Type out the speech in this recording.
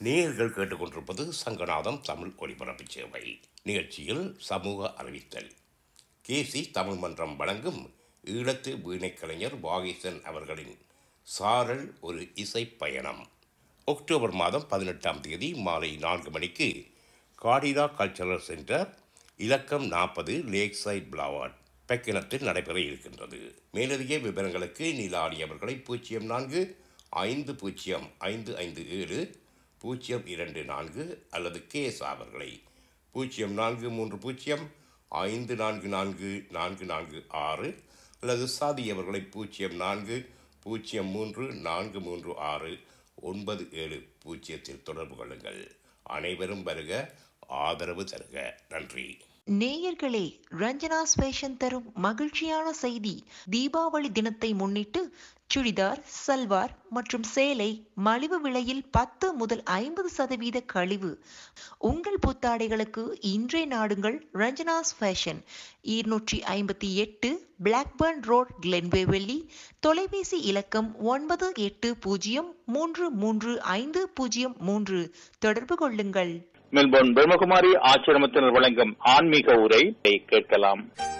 நேயர்கள் கேட்டுக்கொண்டிருப்பது சங்கநாதம் தமிழ் ஒலிபரப்பு சேவை நிகழ்ச்சியில் சமூக அறிவித்தல் கேசி தமிழ் மன்றம் வழங்கும் ஈழத்து வீணைக் கலைஞர் வாகீசன் அவர்களின் சாரல் ஒரு இசை பயணம் அக்டோபர் மாதம் பதினெட்டாம் தேதி மாலை நான்கு மணிக்கு காடிரா கல்ச்சரல் சென்டர் இலக்கம் நாற்பது லேக் சைட் பிளாவார்ட் பெக்கினத்தில் நடைபெற இருக்கின்றது மேலதிக விவரங்களுக்கு நிலாடி அவர்களை பூஜ்ஜியம் நான்கு ஐந்து பூஜ்ஜியம் ஐந்து ஐந்து ஏழு பூஜ்ஜியம் இரண்டு நான்கு அல்லது கேஸ் அவர்களை பூஜ்ஜியம் நான்கு மூன்று பூஜ்ஜியம் ஐந்து நான்கு நான்கு நான்கு நான்கு ஆறு அல்லது சாதி அவர்களை பூஜ்ஜியம் நான்கு பூஜ்ஜியம் மூன்று நான்கு மூன்று ஆறு ஒன்பது ஏழு பூஜ்ஜியத்தில் தொடர்பு கொள்ளுங்கள் அனைவரும் வருக ஆதரவு தருக நன்றி நேயர்களே ரஞ்சனாஸ் ஃபேஷன் தரும் மகிழ்ச்சியான செய்தி தீபாவளி தினத்தை முன்னிட்டு சுடிதார் சல்வார் மற்றும் சேலை மலிவு விலையில் பத்து முதல் ஐம்பது சதவீத கழிவு உங்கள் புத்தாடைகளுக்கு இன்றே நாடுங்கள் ரஞ்சனாஸ் ஃபேஷன் இருநூற்றி ஐம்பத்தி எட்டு பிளாக்பர்ன் ரோட் கிளென்வேவெல்லி தொலைபேசி இலக்கம் ஒன்பது எட்டு பூஜ்ஜியம் மூன்று மூன்று ஐந்து பூஜ்ஜியம் மூன்று தொடர்பு கொள்ளுங்கள் மெல்போர்ன் பிரம்மகுமாரி ஆசிரமத்தினர் வழங்கும் ஆன்மீக உரை கேட்கலாம்